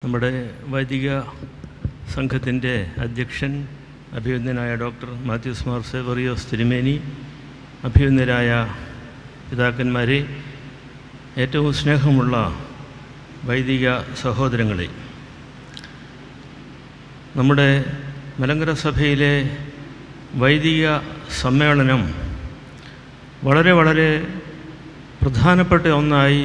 നമ്മുടെ വൈദിക സംഘത്തിൻ്റെ അധ്യക്ഷൻ അഭിവന്ദ്യനായ ഡോക്ടർ മാത്യൂസ് മാർ സെവറിയോസ് തിരുമേനി അഭിവന്ദ്യരായ പിതാക്കന്മാരെ ഏറ്റവും സ്നേഹമുള്ള വൈദിക സഹോദരങ്ങളെ നമ്മുടെ മലങ്കര സഭയിലെ വൈദിക സമ്മേളനം വളരെ വളരെ പ്രധാനപ്പെട്ട ഒന്നായി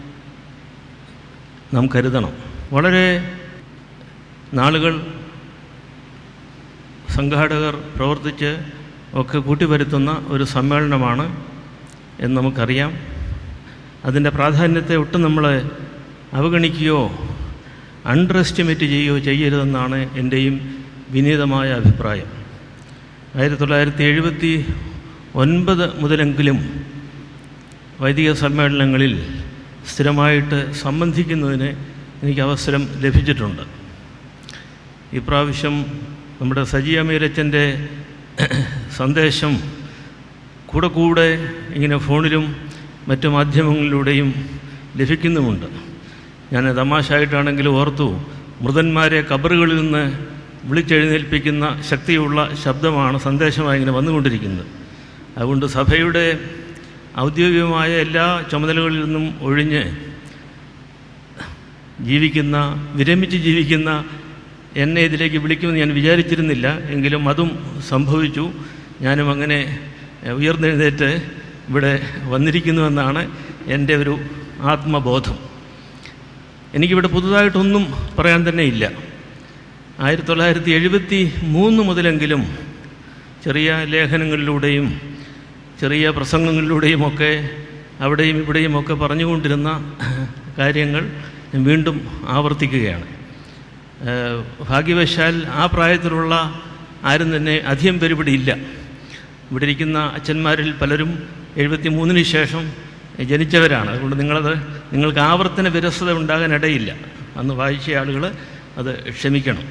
നാം കരുതണം വളരെ നാളുകൾ സംഘാടകർ പ്രവർത്തിച്ച് ഒക്കെ കൂട്ടിവരുത്തുന്ന ഒരു സമ്മേളനമാണ് എന്ന് നമുക്കറിയാം അതിൻ്റെ പ്രാധാന്യത്തെ ഒട്ടും നമ്മൾ അവഗണിക്കുകയോ അണ്ടർ എസ്റ്റിമേറ്റ് ചെയ്യുകയോ ചെയ്യരുതെന്നാണ് എൻ്റെയും വിനീതമായ അഭിപ്രായം ആയിരത്തി തൊള്ളായിരത്തി എഴുപത്തി ഒൻപത് മുതലെങ്കിലും വൈദിക സമ്മേളനങ്ങളിൽ സ്ഥിരമായിട്ട് സംബന്ധിക്കുന്നതിന് എനിക്ക് അവസരം ലഭിച്ചിട്ടുണ്ട് ഇപ്രാവശ്യം നമ്മുടെ സജി അമീരച്ചൻ്റെ സന്ദേശം കൂടെ കൂടെ ഇങ്ങനെ ഫോണിലും മറ്റു മാധ്യമങ്ങളിലൂടെയും ലഭിക്കുന്നുമുണ്ട് ഞാൻ തമാശായിട്ടാണെങ്കിലും ഓർത്തു മൃതന്മാരെ കബറുകളിൽ നിന്ന് വിളിച്ചെഴുന്നേൽപ്പിക്കുന്ന ശക്തിയുള്ള ശബ്ദമാണ് സന്ദേശമായി ഇങ്ങനെ വന്നുകൊണ്ടിരിക്കുന്നത് അതുകൊണ്ട് സഭയുടെ ഔദ്യോഗികമായ എല്ലാ ചുമതലകളിൽ നിന്നും ഒഴിഞ്ഞ് ജീവിക്കുന്ന വിരമിച്ച് ജീവിക്കുന്ന എന്നെ ഇതിലേക്ക് വിളിക്കുമെന്ന് ഞാൻ വിചാരിച്ചിരുന്നില്ല എങ്കിലും അതും സംഭവിച്ചു ഞാനും അങ്ങനെ ഉയർന്നെഴുന്നേറ്റ് ഇവിടെ വന്നിരിക്കുന്നുവെന്നാണ് എൻ്റെ ഒരു ആത്മബോധം എനിക്കിവിടെ പുതുതായിട്ടൊന്നും പറയാൻ തന്നെ ഇല്ല ആയിരത്തി തൊള്ളായിരത്തി എഴുപത്തി മൂന്ന് മുതലെങ്കിലും ചെറിയ ലേഖനങ്ങളിലൂടെയും ചെറിയ പ്രസംഗങ്ങളിലൂടെയുമൊക്കെ അവിടെയും ഇവിടെയും ഒക്കെ പറഞ്ഞുകൊണ്ടിരുന്ന കാര്യങ്ങൾ വീണ്ടും ആവർത്തിക്കുകയാണ് ഭാഗ്യവശാൽ ആ പ്രായത്തിലുള്ള ആരും തന്നെ അധികം പേര് ഇവിടെ ഇല്ല ഇവിടെ ഇരിക്കുന്ന അച്ഛന്മാരിൽ പലരും എഴുപത്തി മൂന്നിന് ശേഷം ജനിച്ചവരാണ് അതുകൊണ്ട് നിങ്ങളത് നിങ്ങൾക്ക് ആവർത്തന വിരസത ഉണ്ടാകാൻ ഇടയില്ല അന്ന് വായിച്ച ആളുകൾ അത് ക്ഷമിക്കണം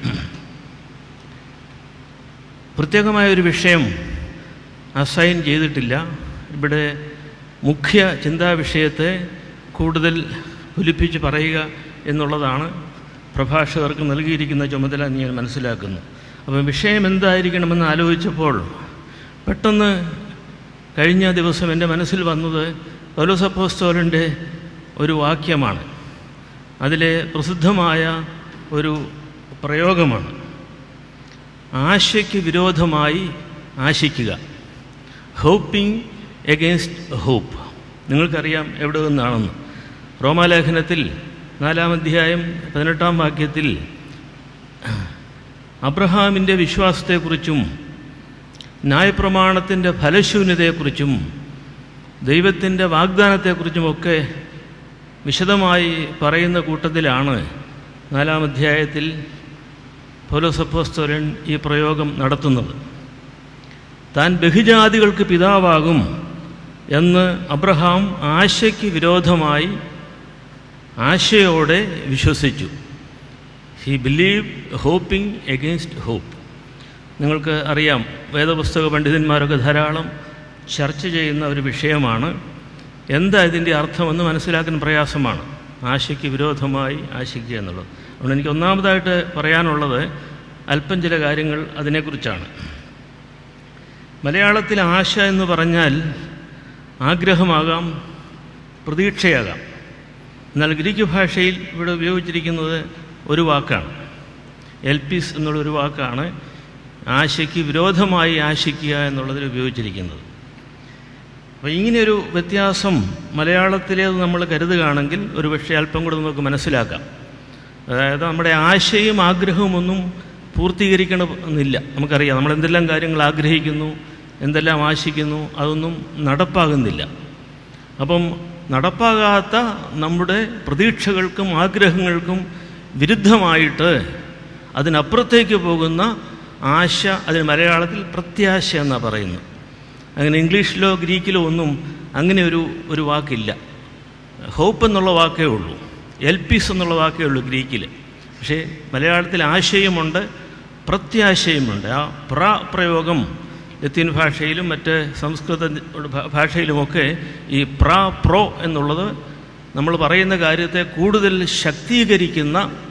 പ്രത്യേകമായ ഒരു വിഷയം അസൈൻ ചെയ്തിട്ടില്ല ഇവിടെ മുഖ്യ ചിന്താ വിഷയത്തെ കൂടുതൽ ഒലിപ്പിച്ച് പറയുക എന്നുള്ളതാണ് പ്രഭാഷകർക്ക് നൽകിയിരിക്കുന്ന ചുമതല എന്ന് ഞാൻ മനസ്സിലാക്കുന്നു അപ്പം വിഷയം എന്തായിരിക്കണമെന്ന് ആലോചിച്ചപ്പോൾ പെട്ടെന്ന് കഴിഞ്ഞ ദിവസം എൻ്റെ മനസ്സിൽ വന്നത് പൗലോസപ്പോസ്തോലൻ്റെ ഒരു വാക്യമാണ് അതിലെ പ്രസിദ്ധമായ ഒരു പ്രയോഗമാണ് ആശയ്ക്ക് വിരോധമായി ആശിക്കുക ഹോപ്പിംഗ് എഗെയിൻസ്റ്റ് ഹോപ്പ് നിങ്ങൾക്കറിയാം എവിടെ നിന്നാണെന്ന് റോമാലേഖനത്തിൽ നാലാം അധ്യായം പതിനെട്ടാം വാക്യത്തിൽ അബ്രഹാമിൻ്റെ വിശ്വാസത്തെക്കുറിച്ചും ന്യായപ്രമാണത്തിൻ്റെ ഫലശൂന്യതയെക്കുറിച്ചും ദൈവത്തിൻ്റെ വാഗ്ദാനത്തെക്കുറിച്ചുമൊക്കെ വിശദമായി പറയുന്ന കൂട്ടത്തിലാണ് നാലാം അധ്യായത്തിൽ പൗലോസപ്പോസ്തോലൻ ഈ പ്രയോഗം നടത്തുന്നത് താൻ ബഹുജാതികൾക്ക് പിതാവാകും എന്ന് അബ്രഹാം ആശയ്ക്ക് വിരോധമായി ആശയോടെ വിശ്വസിച്ചു he believe hoping against hope നിങ്ങൾക്ക് അറിയാം വേദപുസ്തക പണ്ഡിതന്മാരൊക്കെ ധാരാളം ചർച്ച ചെയ്യുന്ന ഒരു വിഷയമാണ് എന്താ ഇതിൻ്റെ അർത്ഥമെന്ന് മനസ്സിലാക്കാൻ പ്രയാസമാണ് ആശയ്ക്ക് വിരോധമായി ആശിക്കുക എന്നുള്ളത് അതുകൊണ്ട് എനിക്ക് ഒന്നാമതായിട്ട് പറയാനുള്ളത് അല്പം ചില കാര്യങ്ങൾ അതിനെക്കുറിച്ചാണ് മലയാളത്തിൽ ആശ എന്ന് പറഞ്ഞാൽ ആഗ്രഹമാകാം പ്രതീക്ഷയാകാം എന്നാൽ ഗ്രീക്ക് ഭാഷയിൽ ഇവിടെ ഉപയോഗിച്ചിരിക്കുന്നത് ഒരു വാക്കാണ് എൽപിസ് എന്നുള്ളൊരു വാക്കാണ് ആശയ്ക്ക് വിരോധമായി ആശിക്കുക എന്നുള്ളതിൽ ഉപയോഗിച്ചിരിക്കുന്നത് അപ്പോൾ ഇങ്ങനെയൊരു വ്യത്യാസം മലയാളത്തിലേത് നമ്മൾ കരുതുകയാണെങ്കിൽ ഒരു പക്ഷേ അല്പം കൂടെ നമുക്ക് മനസ്സിലാക്കാം അതായത് നമ്മുടെ ആശയും ആഗ്രഹവും ഒന്നും പൂർത്തീകരിക്കണമെന്നില്ല നമുക്കറിയാം നമ്മൾ എന്തെല്ലാം കാര്യങ്ങൾ ആഗ്രഹിക്കുന്നു എന്തെല്ലാം ആശിക്കുന്നു അതൊന്നും നടപ്പാകുന്നില്ല അപ്പം നടപ്പാകാത്ത നമ്മുടെ പ്രതീക്ഷകൾക്കും ആഗ്രഹങ്ങൾക്കും വിരുദ്ധമായിട്ട് അതിനപ്പുറത്തേക്ക് പോകുന്ന ആശ അതിന് മലയാളത്തിൽ പ്രത്യാശ എന്നാണ് പറയുന്നത് അങ്ങനെ ഇംഗ്ലീഷിലോ ഗ്രീക്കിലോ ഒന്നും അങ്ങനെ ഒരു ഒരു വാക്കില്ല ഹോപ്പ് എന്നുള്ള വാക്കേ ഉള്ളൂ എൽപീസ് എന്നുള്ള വാക്കേ ഉള്ളൂ ഗ്രീക്കിൽ പക്ഷേ മലയാളത്തിൽ ആശയമുണ്ട് പ്രത്യാശയുമുണ്ട് ആ പ്ര പ്രയോഗം ലത്തീൻ ഭാഷയിലും മറ്റ് സംസ്കൃത ഭാഷയിലുമൊക്കെ ഈ പ്ര പ്രോ എന്നുള്ളത് നമ്മൾ പറയുന്ന കാര്യത്തെ കൂടുതൽ ശക്തീകരിക്കുന്ന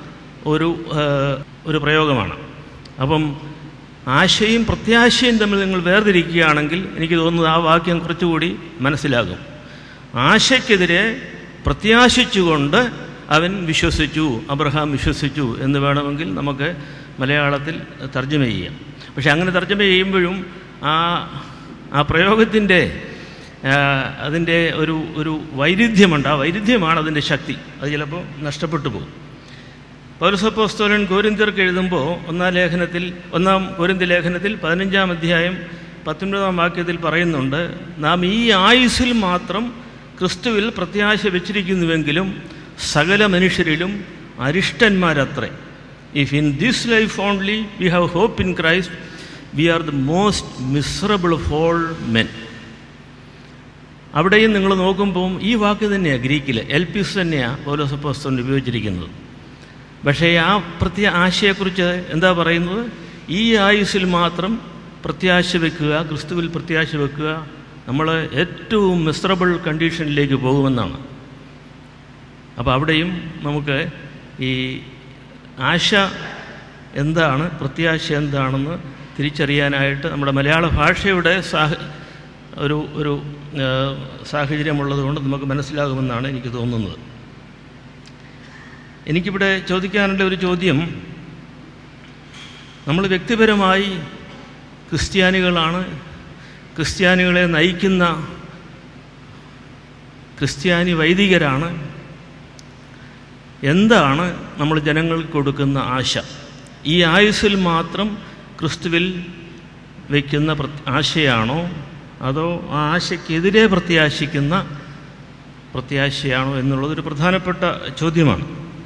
ഒരു ആ, ഒരു പ്രയോഗമാണ് അപ്പം ആശയും പ്രത്യാശയും തമ്മിൽ നിങ്ങൾ വേർതിരിക്കുകയാണെങ്കിൽ എനിക്ക് തോന്നുന്നത് ആ വാക്യം കുറച്ചുകൂടി മനസ്സിലാകും ആശയ്ക്കെതിരെ പ്രത്യാശിച്ചുകൊണ്ട് അവൻ വിശ്വസിച്ചു അബ്രഹാം വിശ്വസിച്ചു എന്ന് വേണമെങ്കിൽ നമുക്ക് മലയാളത്തിൽ തർജ്ജമ ചെയ്യാം പക്ഷെ അങ്ങനെ തർജ്ജമ ചെയ്യുമ്പോഴും ആ ആ പ്രയോഗത്തിൻ്റെ ആ, അതിൻ്റെ ഒരു ഒരു വൈരുദ്ധ്യമുണ്ട് ആ വൈരുദ്ധ്യമാണ് അതിൻ്റെ ശക്തി അത് ചിലപ്പോൾ നഷ്ടപ്പെട്ടു പോകും പൗരസപ്പോസ്തോലൻ കോരിന്ത്യർക്ക് എഴുതുമ്പോൾ ഒന്നാം ലേഖനത്തിൽ ഒന്നാം കോരിന്ത്യ ലേഖനത്തിൽ പതിനഞ്ചാം അധ്യായം പത്തൊൻപതാം വാക്യത്തിൽ പറയുന്നുണ്ട് നാം ഈ ആയുസ്സിൽ മാത്രം ക്രിസ്തുവിൽ പ്രത്യാശ വെച്ചിരിക്കുന്നുവെങ്കിലും സകല മനുഷ്യരിലും അരിഷ്ടന്മാരത്രേ if in this life only we have hope in Christ we are the most miserable of all men അവിടെയും നിങ്ങൾ നോക്കുമ്പോൾ ഈ വാക്ക് തന്നെയാണ് ഗ്രീക്കിൽ എൽപിസ് തന്നെയാണ് പൗലോസപ്പോസ്തോൻ ഉപയോഗിച്ചിരിക്കുന്നത് പക്ഷേ ആ പ്രത്യ ആശയെക്കുറിച്ച് എന്താ പറയുന്നത് ഈ ആയുസ്സിൽ മാത്രം പ്രത്യാശ വെക്കുക ക്രിസ്തുവിൽ പ്രത്യാശ വെക്കുക നമ്മൾ ഏറ്റവും മിസറബിൾ കണ്ടീഷനിലേക്ക് പോകുമെന്നാണ് അപ്പോൾ അവിടെയും നമുക്ക് ഈ ആശ എന്താണ് പ്രത്യാശ എന്താണെന്ന് തിരിച്ചറിയാനായിട്ട് നമ്മുടെ മലയാള ഭാഷയുടെ സാഹ ഒരു ഒരു ആ, സാഹചര്യമുള്ളത് കൊണ്ട് നമുക്ക് മനസ്സിലാകുമെന്നാണ് എനിക്ക് തോന്നുന്നത് എനിക്കിവിടെ ചോദിക്കാനുള്ള ഒരു ചോദ്യം നമ്മൾ വ്യക്തിപരമായി ക്രിസ്ത്യാനികളാണ് ക്രിസ്ത്യാനികളെ നയിക്കുന്ന ക്രിസ്ത്യാനി വൈദികരാണ് എന്താണ് നമ്മൾ ജനങ്ങൾക്ക് കൊടുക്കുന്ന ആശ ഈ ആയുസ്സിൽ മാത്രം ക്രിസ്തുവിൽ വയ്ക്കുന്ന പ്രത്- ആശയാണോ അതോ ആ ആശയ്ക്കെതിരെ പ്രത്യാശിക്കുന്ന പ്രത്യാശയാണോ എന്നുള്ളതൊരു പ്രധാനപ്പെട്ട ചോദ്യമാണ്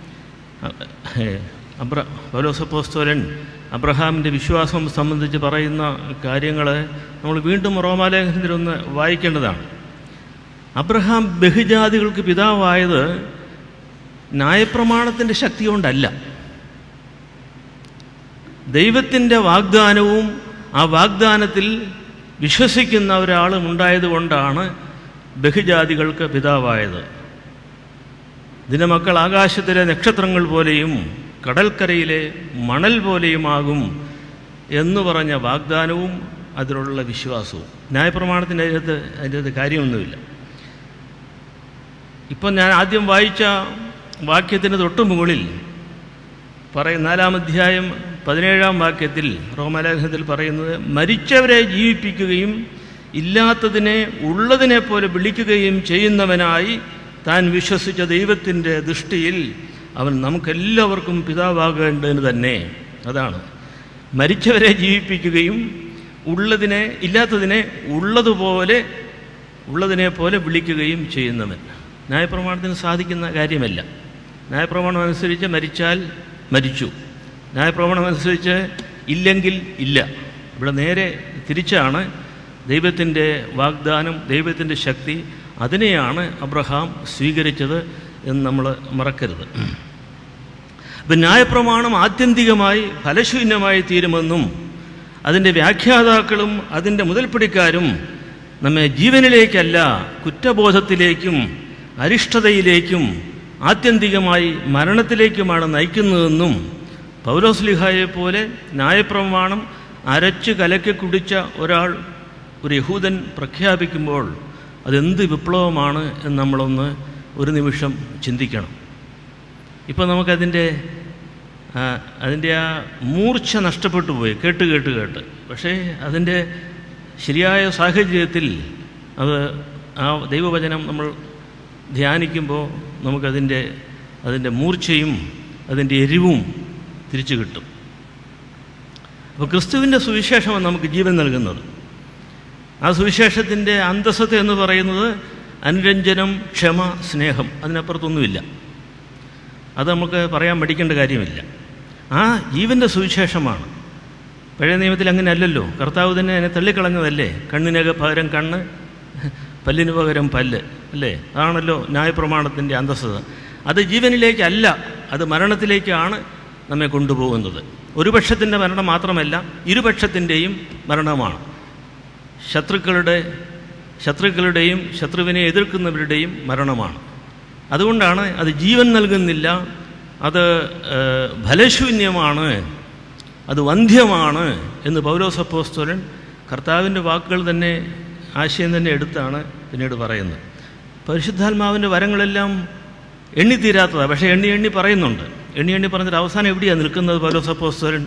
അബ്ര പൗലോസപ്പോസ്തോലൻ അബ്രഹാമിൻ്റെ വിശ്വാസം സംബന്ധിച്ച് പറയുന്ന കാര്യങ്ങൾ നമ്മൾ വീണ്ടും റോമാലേഖനത്തിലൊന്ന് വായിക്കേണ്ടതാണ് അബ്രഹാം ബഹുജാതികൾക്ക് പിതാവായത് ന്യായപ്രമാണത്തിൻ്റെ ശക്തി കൊണ്ടല്ല ദൈവത്തിൻ്റെ വാഗ്ദാനവും ആ വാഗ്ദാനത്തിൽ വിശ്വസിക്കുന്ന ഒരാളും ഉണ്ടായതുകൊണ്ടാണ് ബഹുജാതികൾക്ക് പിതാവായത് ഇതിൻ്റെ മക്കൾ ആകാശത്തിലെ നക്ഷത്രങ്ങൾ പോലെയും കടൽക്കരയിലെ മണൽ പോലെയുമാകും എന്ന് പറഞ്ഞ വാഗ്ദാനവും അതിലുള്ള വിശ്വാസവും ന്യായപ്രമാണത്തിൻ്റെ അതിനകത്ത് അതിൻ്റെ അകത്ത് കാര്യമൊന്നുമില്ല ഇപ്പം ഞാൻ ആദ്യം വായിച്ച വാക്യത്തിന് തൊട്ടു മുകളിൽ പറയും നാലാം അധ്യായം പതിനേഴാം വാക്യത്തിൽ റോമലേഖനത്തിൽ പറയുന്നത് മരിച്ചവരെ ജീവിപ്പിക്കുകയും ഇല്ലാത്തതിനെ ഉള്ളതിനെ പോലെ വിളിക്കുകയും ചെയ്യുന്നവനായി താൻ വിശ്വസിച്ച ദൈവത്തിൻ്റെ ദൃഷ്ടിയിൽ അവൻ നമുക്കെല്ലാവർക്കും പിതാവാകേണ്ടതിന് തന്നെ അതാണ് മരിച്ചവരെ ജീവിപ്പിക്കുകയും ഉള്ളതിനെ ഇല്ലാത്തതിനെ ഉള്ളതുപോലെ ഉള്ളതിനെ പോലെ വിളിക്കുകയും ചെയ്യുന്നവൻ ന്യായപ്രമാണത്തിന് സാധിക്കുന്ന കാര്യമല്ല ന്യായപ്രമാണം അനുസരിച്ച് മരിച്ചാൽ മരിച്ചു ന്യായപ്രമാണം അനുസരിച്ച് ഇല്ലെങ്കിൽ ഇല്ല ഇവിടെ നേരെ തിരിച്ചാണ് ദൈവത്തിൻ്റെ വാഗ്ദാനം ദൈവത്തിൻ്റെ ശക്തി അതിനെയാണ് അബ്രഹാം സ്വീകരിച്ചത് എന്ന് നമ്മൾ മറക്കരുത് അപ്പം ന്യായപ്രമാണം ആത്യന്തികമായി ഫലശൂന്യമായി തീരുമെന്നും അതിൻ്റെ വ്യാഖ്യാതാക്കളും അതിൻ്റെ മുതൽപ്പിടിക്കാരും നമ്മെ ജീവനിലേക്കല്ല കുറ്റബോധത്തിലേക്കും അരിഷ്ടതയിലേക്കും ആത്യന്തികമായി മരണത്തിലേക്കുമാണ് നയിക്കുന്നതെന്നും പൗലോസ്ലിഹായെ പോലെ ന്യായപ്രമാണം അരച്ച് കലക്കി കുടിച്ച ഒരാൾ ഒരു യഹൂദൻ പ്രഖ്യാപിക്കുമ്പോൾ അതെന്ത് വിപ്ലവമാണ് എന്ന് നമ്മളൊന്ന് ഒരു നിമിഷം ചിന്തിക്കണം ഇപ്പോൾ നമുക്കതിൻ്റെ ആ, അതിൻ്റെ ആ മൂർച്ച നഷ്ടപ്പെട്ടു പോയി കേട്ട് കേട്ട് കേട്ട് പക്ഷേ അതിൻ്റെ ശരിയായ സാഹചര്യത്തിൽ അത് ആ ദൈവവചനം നമ്മൾ ധ്യാനിക്കുമ്പോൾ നമുക്കതിൻ്റെ അതിൻ്റെ മൂർച്ചയും അതിൻ്റെ എരിവും തിരിച്ചു കിട്ടും അപ്പോൾ ക്രിസ്തുവിൻ്റെ സുവിശേഷമാണ് നമുക്ക് ജീവൻ നൽകുന്നത് ആ സുവിശേഷത്തിൻ്റെ അന്തസ്സത്ത എന്ന് പറയുന്നത് അനുരഞ്ജനം ക്ഷമ സ്നേഹം അതിനപ്പുറത്തൊന്നുമില്ല അത് നമുക്ക് പറയാൻ പഠിക്കേണ്ട കാര്യമില്ല ആ ജീവൻ്റെ സുവിശേഷമാണ് പഴയ നിയമത്തിൽ അങ്ങനെ അല്ലല്ലോ കർത്താവ് തന്നെ അതിനെ തള്ളിക്കളഞ്ഞതല്ലേ കണ്ണിനക പകരം കണ്ണ് പല്ലിന് പകരം പല്ല് അല്ലേ അതാണല്ലോ ന്യായപ്രമാണത്തിൻ്റെ അന്തസ്സത അത് ജീവനിലേക്കല്ല അത് മരണത്തിലേക്കാണ് നമ്മെ കൊണ്ടുപോകുന്നത് ഒരു പക്ഷത്തിൻ്റെ മരണം മാത്രമല്ല ഇരുപക്ഷത്തിൻ്റെയും മരണമാണ് ശത്രുക്കളുടെ ശത്രുക്കളുടെയും ശത്രുവിനെ എതിർക്കുന്നവരുടെയും മരണമാണ് അതുകൊണ്ടാണ് അത് ജീവൻ നൽകുന്നില്ല അത് ഏഹ്, ഫലശൂന്യമാണ് അത് വന്ധ്യമാണ് എന്ന് പൗലോസപ്പോസ്തോലൻ കർത്താവിൻ്റെ വാക്കുകൾ തന്നെ ആശയം തന്നെ എടുത്താണ് പിന്നീട് പറയുന്നത് പരിശുദ്ധാത്മാവിൻ്റെ വരങ്ങളെല്ലാം എണ്ണിത്തീരാത്തതാണ് പക്ഷേ എണ്ണി എണ്ണി പറയുന്നുണ്ട് എണ്ണി എണ്ണി പറഞ്ഞിട്ട് അവസാനം എവിടെയാണ് നിൽക്കുന്നത് പൗലോസപ്പോസ്തോലൻ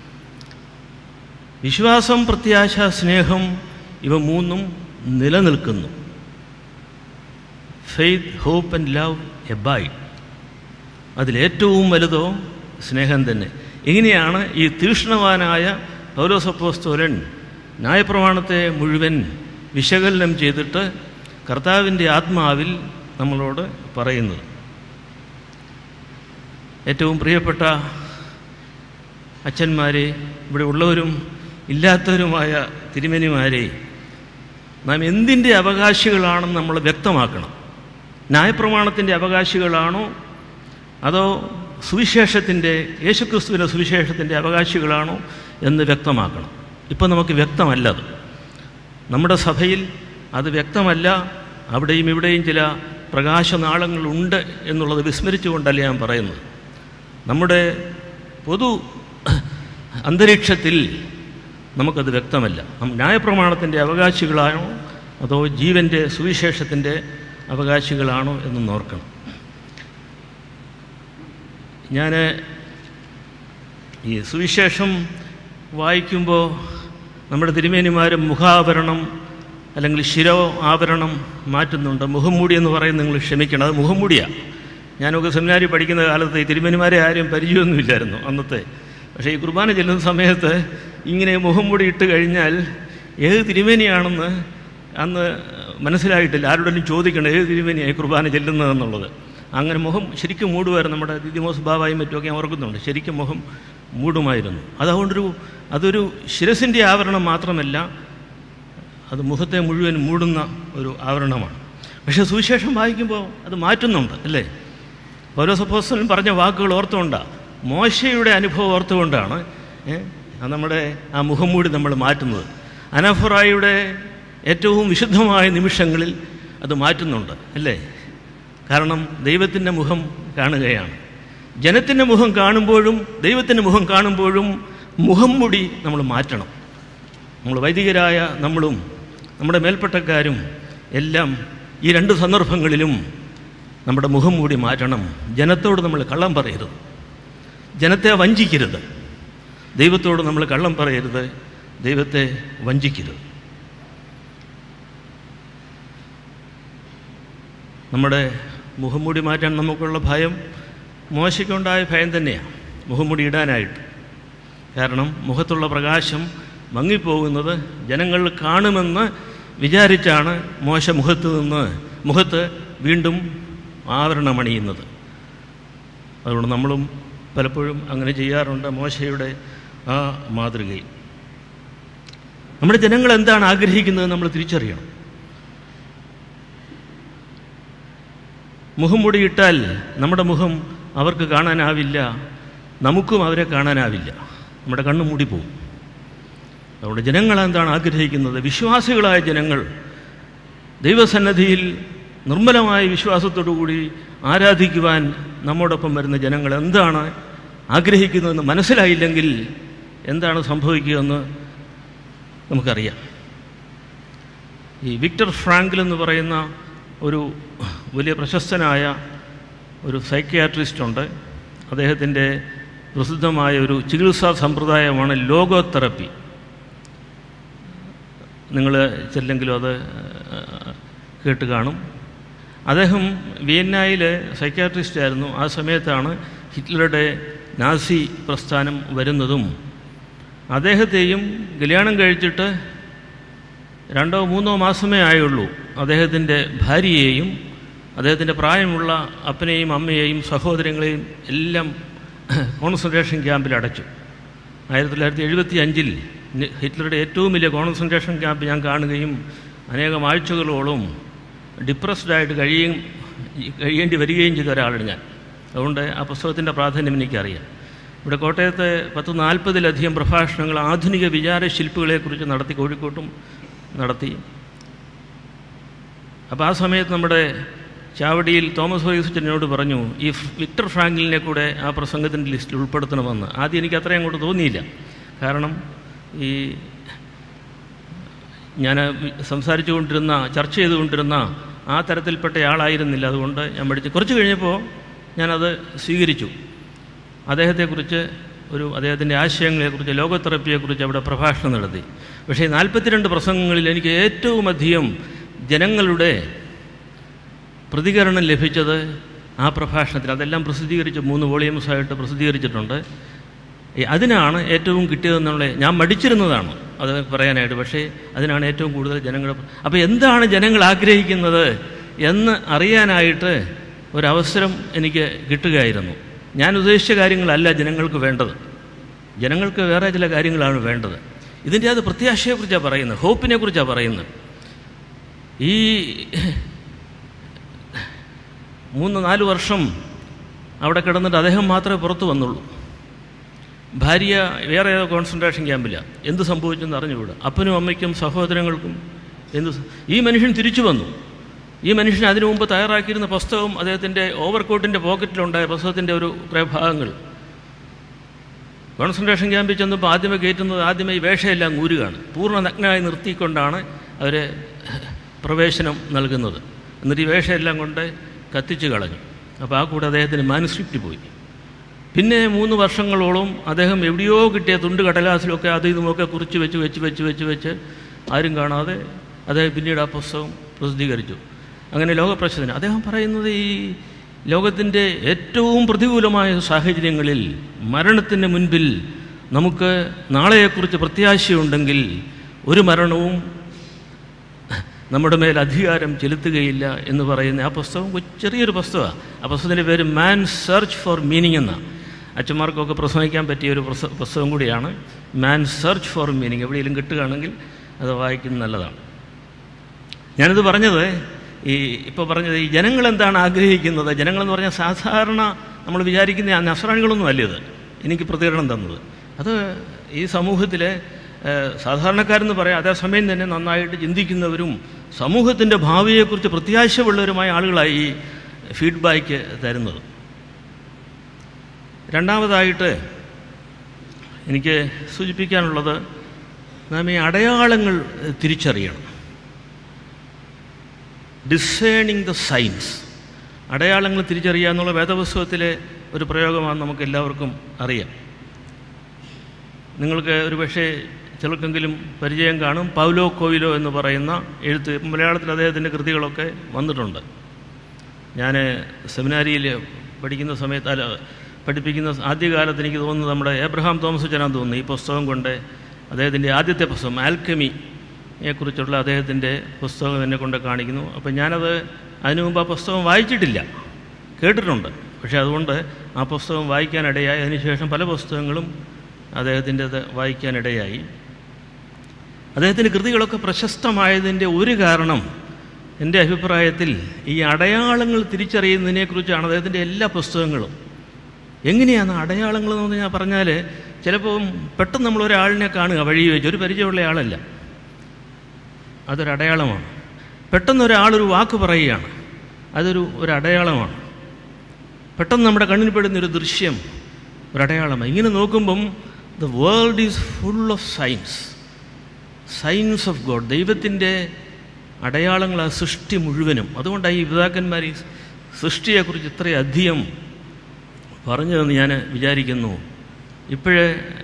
വിശ്വാസം പ്രത്യാശ സ്നേഹം ഇവ മൂന്നും നിലനിൽക്കുന്നു faith hope and love abide അതിലേറ്റവും വലുതോ സ്നേഹം തന്നെ ഇങ്ങനെയാണ് ഈ തീക്ഷ്ണവാനായ പൗലോസപ്പോസ്തോലൻ ന്യായപ്രമാണത്തെ മുഴുവൻ വിശകലനം ചെയ്തിട്ട് കർത്താവിൻ്റെ ആത്മാവിൽ നമ്മളോട് പറയുന്നത് ഏറ്റവും പ്രിയപ്പെട്ട അച്ഛന്മാരെ ഇവിടെ ഉള്ളവരും ഇല്ലാത്തവരുമായ തിരുമേനിമാരെ നാം എന്തിൻ്റെ അവകാശികളാണെന്ന് നമ്മൾ വ്യക്തമാക്കണം ന്യായപ്രമാണത്തിൻ്റെ അവകാശികളാണോ അതോ സുവിശേഷത്തിൻ്റെ യേശുക്രിസ്തുവിൻ്റെ സുവിശേഷത്തിൻ്റെ അവകാശികളാണോ എന്ന് വ്യക്തമാക്കണം ഇപ്പം നമുക്ക് വ്യക്തമല്ലത് നമ്മുടെ സഭയിൽ അത് വ്യക്തമല്ല അവിടെയും ഇവിടെയും ചില പ്രകാശനാളങ്ങളുണ്ട് എന്നുള്ളത് വിസ്മരിച്ചുകൊണ്ടല്ല ഞാൻ പറയുന്നത് നമ്മുടെ പൊതു അന്തരീക്ഷത്തിൽ നമുക്കത് വ്യക്തമല്ല നം- ന്യായപ്രമാണത്തിൻ്റെ അവകാശികളാണോ അതോ ജീവൻ്റെ സുവിശേഷത്തിൻ്റെ അവകാശികളാണോ എന്ന് നോർക്കണം ഞാൻ ഈ സുവിശേഷം വായിക്കുമ്പോൾ നമ്മുടെ തിരുമേനിമാരും മുഖാഭരണം അല്ലെങ്കിൽ ശിരോ ആഭരണം മാറ്റുന്നുണ്ട് മുഖംമൂടി എന്ന് പറയുന്നത് നിങ്ങൾ ക്ഷമിക്കണം അത് മുഖംമൂടിയാണ് ഞാനൊക്കെ സെമിനാരി പഠിക്കുന്ന കാലത്ത് ഈ തിരുമേനിമാരെ ആരും പരിചയമൊന്നുമില്ലായിരുന്നു അന്നത്തെ പക്ഷേ ഈ കുർബാന ചെല്ലുന്ന സമയത്ത് ഇങ്ങനെ മുഖംമൂടി ഇട്ട് കഴിഞ്ഞാൽ ഏത് തിരുമേനിയാണെന്ന് അന്ന് മനസ്സിലായിട്ടില്ല ആരോടെങ്കിലും ചോദിക്കണം ഏത് തിരുമേനിയായി കുർബാന ചെല്ലുന്നതെന്നുള്ളത് അങ്ങനെ മുഖം ശരിക്കും മൂടുമായിരുന്നു നമ്മുടെ ദിദിമോസ് ബാബായും മറ്റുമൊക്കെ ഞാൻ ഓർക്കുന്നുണ്ട് ശരിക്കും മുഖം മൂടുമായിരുന്നു അതുകൊണ്ടൊരു അതൊരു ശിരസിൻ്റെ ആവരണം മാത്രമല്ല അത് മുഖത്തെ മുഴുവൻ മൂടുന്ന ഒരു ആവരണമാണ് പക്ഷേ സുവിശേഷം വായിക്കുമ്പോൾ അത് മാറ്റുന്നുണ്ട് അല്ലേ ഓരോ സപ്പോസലും പറഞ്ഞ വാക്കുകൾ ഓർത്തുകൊണ്ടാണ് മോശയുടെ അനുഭവം ഓർത്തുകൊണ്ടാണ് ഏ, ആ നമ്മുടെ ആ മുഖംമൂടി നമ്മൾ മാറ്റുന്നത് അനഫറായുടെ ഏറ്റവും വിശുദ്ധമായ നിമിഷങ്ങളിൽ അത് മാറ്റുന്നുണ്ട് അല്ലേ കാരണം ദൈവത്തിൻ്റെ മുഖം കാണുകയാണ് ജനത്തിൻ്റെ മുഖം കാണുമ്പോഴും ദൈവത്തിൻ്റെ മുഖം കാണുമ്പോഴും മുഖം മൂടി നമ്മൾ മാറ്റണം നമ്മൾ വൈദികരായ നമ്മളും നമ്മുടെ മേൽപ്പെട്ടക്കാരും എല്ലാം ഈ രണ്ട് സന്ദർഭങ്ങളിലും നമ്മുടെ മുഖം മൂടി മാറ്റണം ജനത്തോട് നമ്മൾ കള്ളം പറയരുത് ജനത്തെ വഞ്ചിക്കരുത് ദൈവത്തോട് നമ്മൾ കള്ളം പറയരുത് ദൈവത്തെ വഞ്ചിക്കരുത് നമ്മുടെ മുഖംമൂടി മാറ്റാൻ നമുക്കുള്ള ഭയം മോശയ്ക്കുണ്ടായ ഭയം തന്നെയാണ് മുഖംമൂടി ഇടാനായിട്ട് കാരണം മുഖത്തുള്ള പ്രകാശം മങ്ങിപ്പോകുന്നത് ജനങ്ങൾ കാണുമെന്ന് വിചാരിച്ചാണ് മോശ മുഖത്ത് നിന്ന് മുഖത്ത് വീണ്ടും ആവരണമണിയുന്നത് അതുകൊണ്ട് നമ്മളും പലപ്പോഴും അങ്ങനെ ചെയ്യാറുണ്ട് മോശയുടെ ആ മാതൃകയിൽ നമ്മുടെ ജനങ്ങൾ എന്താണ് ആഗ്രഹിക്കുന്നത് നമ്മൾ തിരിച്ചറിയണം മുഖം മൂടിയിട്ടാൽ നമ്മുടെ മുഖം അവർക്ക് കാണാനാവില്ല നമുക്കും അവരെ കാണാനാവില്ല നമ്മുടെ കണ്ണ് മൂടിപ്പോവും അതുകൊണ്ട് ജനങ്ങൾ എന്താണ് ആഗ്രഹിക്കുന്നത് വിശ്വാസികളായ ജനങ്ങൾ ദൈവസന്നദ്ധിയിൽ നിർമ്മലമായ വിശ്വാസത്തോടു കൂടി ആരാധിക്കുവാൻ നമ്മോടൊപ്പം വരുന്ന ജനങ്ങൾ എന്താണ് ആഗ്രഹിക്കുന്നതെന്ന് മനസ്സിലായില്ലെങ്കിൽ എന്താണ് സംഭവിക്കുകയെന്ന് നമുക്കറിയാം ഈ വിക്ടർ ഫ്രാങ്കിൽ എന്ന് പറയുന്ന ഒരു വലിയ പ്രശസ്തനായ ഒരു സൈക്യാട്രിസ്റ്റ് ഉണ്ട് അദ്ദേഹത്തിൻ്റെ പ്രസിദ്ധമായ ഒരു ചികിത്സാ സമ്പ്രദായമാണ് ലോഗോതെറപ്പി നിങ്ങൾ ചെല്ലെങ്കിലും അത് ഏഹ്, കേട്ട് കാണും അദ്ദേഹം വിയന്നയിലെ സൈക്യാട്രിസ്റ്റ് ആയിരുന്നു ആ സമയത്താണ് ഹിറ്റ്ലറുടെ നാസി പ്രസ്ഥാനം വരുന്നതും അദ്ദേഹത്തെയും കല്യാണം കഴിച്ചിട്ട് രണ്ടോ മൂന്നോ മാസമേ ആയുള്ളൂ അദ്ദേഹത്തിൻ്റെ ഭാര്യയെയും അദ്ദേഹത്തിൻ്റെ പ്രായമുള്ള അപ്പനെയും അമ്മയെയും സഹോദരങ്ങളെയും എല്ലാം കോൺസെൻട്രേഷൻ ക്യാമ്പിൽ അടച്ചു ആയിരത്തി തൊള്ളായിരത്തി എഴുപത്തി അഞ്ചിൽ ഹിറ്റ്ലറുടെ ഏറ്റവും വലിയ കോൺസെൻട്രേഷൻ ക്യാമ്പ് ഞാൻ കാണുകയും അനേകം ആഴ്ചകളോളം ഡിപ്രസ്ഡ് ആയിട്ട് കഴിയുകയും കഴിയേണ്ടി വരികയും ചെയ്ത ഒരാളാണ് ഞാൻ അതുകൊണ്ട് ആ പുസ്തകത്തിൻ്റെ പ്രാധാന്യം എനിക്കറിയാം ഇവിടെ കോട്ടയത്ത് പത്ത് നാൽപ്പതിലധികം പ്രഭാഷണങ്ങൾ ആധുനിക വിചാരശില്പികളെക്കുറിച്ച് നടത്തി കോഴിക്കോട്ടും നടത്തി അപ്പോൾ ആ സമയത്ത് നമ്മുടെ ചാവടിയിൽ തോമസ് ഹോയിസ് എന്നോട് പറഞ്ഞു ഈ വിക്ടർ ഫ്രാങ്കിലിനെ കൂടെ ആ പ്രസംഗത്തിൻ്റെ ലിസ്റ്റിൽ ഉൾപ്പെടുത്തണമെന്ന് ആദ്യം എനിക്ക് അത്രയും അങ്ങോട്ട് തോന്നിയില്ല കാരണം ഈ ഞാൻ സംസാരിച്ചു കൊണ്ടിരുന്ന ചർച്ച ചെയ്തുകൊണ്ടിരുന്ന ആ തരത്തിൽപ്പെട്ട ആളായിരുന്നില്ല അതുകൊണ്ട് ഞാൻ പഠിച്ചു കുറച്ച് കഴിഞ്ഞപ്പോൾ ഞാനത് സ്വീകരിച്ചു അദ്ദേഹത്തെക്കുറിച്ച് ഒരു അദ്ദേഹത്തിൻ്റെ ആശയങ്ങളെക്കുറിച്ച് ലോകത്തെറപ്പിയെക്കുറിച്ച് അവിടെ പ്രഭാഷണം നടത്തി പക്ഷേ നാൽപ്പത്തിരണ്ട് പ്രസംഗങ്ങളിൽ എനിക്ക് ഏറ്റവും അധികം ജനങ്ങളുടെ പ്രതികരണം ലഭിച്ചത് ആ പ്രഭാഷണത്തിൽ അതെല്ലാം പ്രസിദ്ധീകരിച്ച് മൂന്ന് വോളിയംസായിട്ട് പ്രസിദ്ധീകരിച്ചിട്ടുണ്ട് ഈ അതിനാണ് ഏറ്റവും കിട്ടിയതെന്നുള്ള ഞാൻ മടിച്ചിരുന്നതാണ് അത് പറയാനായിട്ട് പക്ഷേ അതിനാണ് ഏറ്റവും കൂടുതൽ ജനങ്ങൾ അപ്പോൾ എന്താണ് ജനങ്ങൾ ആഗ്രഹിക്കുന്നത് എന്ന് അറിയാനായിട്ട് ഒരവസരം എനിക്ക് കിട്ടുകയായിരുന്നു ഞാൻ ഉദ്ദേശിച്ച കാര്യങ്ങളല്ല ജനങ്ങൾക്ക് വേണ്ടത് ജനങ്ങൾക്ക് വേറെ ചില കാര്യങ്ങളാണ് വേണ്ടത് ഇതിൻ്റെ അത് പ്രത്യാശയെക്കുറിച്ചാണ് പറയുന്നത് ഹോപ്പിനെ കുറിച്ചാണ് പറയുന്നത് ഈ മൂന്ന് നാല് വർഷം അവിടെ കിടന്നിട്ട് അദ്ദേഹം മാത്രമേ പുറത്തു വന്നുള്ളൂ ഭാര്യ വേറെ ഏതോ കോൺസെൻട്രേഷൻ ക്യാമ്പിലാണ് എന്ത് സംഭവിച്ചെന്ന് അറിഞ്ഞുകൂടാ അപ്പനും അമ്മയ്ക്കും സഹോദരങ്ങൾക്കും എന്ത് സ- ഈ മനുഷ്യൻ തിരിച്ചു വന്നു ഈ മനുഷ്യൻ അതിനു മുമ്പ് തയ്യാറാക്കിയിരുന്ന പുസ്തകം അദ്ദേഹത്തിൻ്റെ ഓവർകോട്ടിൻ്റെ പോക്കറ്റിലുണ്ടായ പുസ്തകത്തിൻ്റെ ഒരു കുറേ ഭാഗങ്ങൾ കോൺസെൻട്രേഷൻ ക്യാമ്പിൽ ചെന്നപ്പോൾ ആദ്യമേ കയറ്റുന്നത് ആദ്യമേ ഈ വേഷമെല്ലാം ഊരുകയാണ് പൂർണ്ണ നഗ്നമായി നിർത്തിക്കൊണ്ടാണ് അവർ പ്രവേശനം നൽകുന്നത് എന്നിട്ട് ഈ വേഷമെല്ലാം കൊണ്ട് കത്തിച്ച് കളഞ്ഞു അപ്പോൾ ആ കൂടെ അദ്ദേഹത്തിന് മാനുസ്ക്രിപ്റ്റ് പോയി പിന്നെ മൂന്ന് വർഷങ്ങളോളം അദ്ദേഹം എവിടെയോ കിട്ടിയ തുണ്ട് കടലാസിലൊക്കെ അത് ഇതുമൊക്കെ കുറിച്ച് വെച്ച് വെച്ച് വെച്ച് വെച്ച് വെച്ച് ആരും കാണാതെ അദ്ദേഹം പിന്നീട് ആ പുസ്തകം പ്രസിദ്ധീകരിച്ചു അങ്ങനെ ലോകപ്രസിദ്ധന് അദ്ദേഹം പറയുന്നത് ഈ ലോകത്തിൻ്റെ ഏറ്റവും പ്രതികൂലമായ സാഹചര്യങ്ങളിൽ മരണത്തിന് മുൻപിൽ നമുക്ക് നാളെയെക്കുറിച്ച് പ്രത്യാശയുണ്ടെങ്കിൽ ഒരു മരണവും നമ്മുടെ മേൽ അധികാരം ചെലുത്തുകയില്ല എന്ന് പറയുന്ന ആ പുസ്തകം കൊ- ചെറിയൊരു പുസ്തകമാണ് ആ പുസ്തകത്തിൻ്റെ പേര് മാൻ സെർച്ച് ഫോർ മീനിങ് എന്നാണ് അച്ഛന്മാർക്കൊക്കെ പ്രസംഗിക്കാൻ പറ്റിയ ഒരു പുസ്ത- പുസ്തകം കൂടിയാണ് മാൻ സെർച്ച് ഫോർ മീനിങ് എവിടെയെങ്കിലും കിട്ടുകയാണെങ്കിൽ അത് വായിക്കുന്നത് നല്ലതാണ് ഞാനിത് പറഞ്ഞത് ഈ ഇപ്പോൾ പറഞ്ഞത് ഈ ജനങ്ങൾ എന്താണ് ആഗ്രഹിക്കുന്നത് ജനങ്ങളെന്ന് പറഞ്ഞാൽ സാധാരണ നമ്മൾ വിചാരിക്കുന്ന ആ നസ്രാണികളൊന്നും അല്ല ഇത് എനിക്ക് പ്രതികരണം തന്നത് അത് ഈ സമൂഹത്തിലെ ഏഹ്, സാധാരണക്കാരെന്ന് പറയാം അതേസമയം തന്നെ നന്നായിട്ട് ചിന്തിക്കുന്നവരും സമൂഹത്തിൻ്റെ ഭാവിയെക്കുറിച്ച് പ്രത്യാശയുള്ളവരുമായ ആളുകളായി ഈ ഫീഡ്ബാക്ക് തരുന്നത് രണ്ടാമതായിട്ട് എനിക്ക് സൂചിപ്പിക്കാനുള്ളത് നാം ഈ അടയാളങ്ങൾ തിരിച്ചറിയണം ഡിസേണിങ് ദ സൈൻസ് അടയാളങ്ങൾ തിരിച്ചറിയുക എന്നുള്ള വേദപുസ്തകത്തിലെ ഒരു പ്രയോഗമാണ് നമുക്ക് എല്ലാവർക്കും അറിയാം നിങ്ങൾക്ക് ഒരു പക്ഷേ ചിലർക്കെങ്കിലും പരിചയം കാണും പൗലോ കോവിലോ എന്ന് പറയുന്ന എഴുത്ത് മലയാളത്തിൽ അദ്ദേഹത്തിൻ്റെ കൃതികളൊക്കെ വന്നിട്ടുണ്ട് ഞാൻ സെമിനാരിയിൽ പഠിക്കുന്ന സമയത്ത് അല്ല പഠിപ്പിക്കുന്ന ആദ്യകാലത്ത് എനിക്ക് തോന്നുന്നത് നമ്മുടെ ഏബ്രഹാം തോമസ് അച്ഛനാന്ന് തോന്നുന്നു ഈ പുസ്തകം കൊണ്ട് അദ്ദേഹത്തിൻ്റെ ആദ്യത്തെ പുസ്തകം ആൽക്കമിയെക്കുറിച്ചുള്ള അദ്ദേഹത്തിൻ്റെ പുസ്തകം എന്നെ കൊണ്ട് കാണിക്കുന്നു അപ്പം ഞാനത് അതിനു മുമ്പ് ആ പുസ്തകം വായിച്ചിട്ടില്ല കേട്ടിട്ടുണ്ട് പക്ഷേ അതുകൊണ്ട് ആ പുസ്തകം വായിക്കാനിടയായി അതിനുശേഷം പല പുസ്തകങ്ങളും അദ്ദേഹത്തിൻ്റെത് വായിക്കാനിടയായി അദ്ദേഹത്തിൻ്റെ കൃതികളൊക്കെ പ്രശസ്തമായതിൻ്റെ ഒരു കാരണം എൻ്റെ അഭിപ്രായത്തിൽ ഈ അടയാളങ്ങൾ തിരിച്ചറിയുന്നതിനെക്കുറിച്ചാണ് അദ്ദേഹത്തിൻ്റെ എല്ലാ പുസ്തകങ്ങളും എങ്ങനെയാണ് അടയാളങ്ങൾ എന്ന് ഞാൻ പറഞ്ഞാൽ ചിലപ്പോൾ പെട്ടെന്ന് നമ്മൾ ഒരാളിനെ കാണുക വഴി വെച്ച് ഒരു പരിചയമുള്ള ആളല്ല അതൊരു അടയാളമാണ് പെട്ടെന്ന് ഒരാളൊരു വാക്ക് പറയുകയാണ് അതൊരു ഒരു അടയാളമാണ് പെട്ടെന്ന് നമ്മുടെ കണ്ണിൽ പെടുന്നൊരു ദൃശ്യം ഒരു അടയാളമാണ് ഇങ്ങനെ നോക്കുമ്പം the world is full of science science of God ദൈവത്തിൻ്റെ അടയാളങ്ങൾ ആ സൃഷ്ടി മുഴുവനും അതുകൊണ്ടാണ് ഈ പിതാക്കന്മാർ ഈ സൃഷ്ടിയെക്കുറിച്ച് ഇത്രയധികം പറഞ്ഞതെന്ന് ഞാൻ വിചാരിക്കുന്നു ഇപ്പോഴേ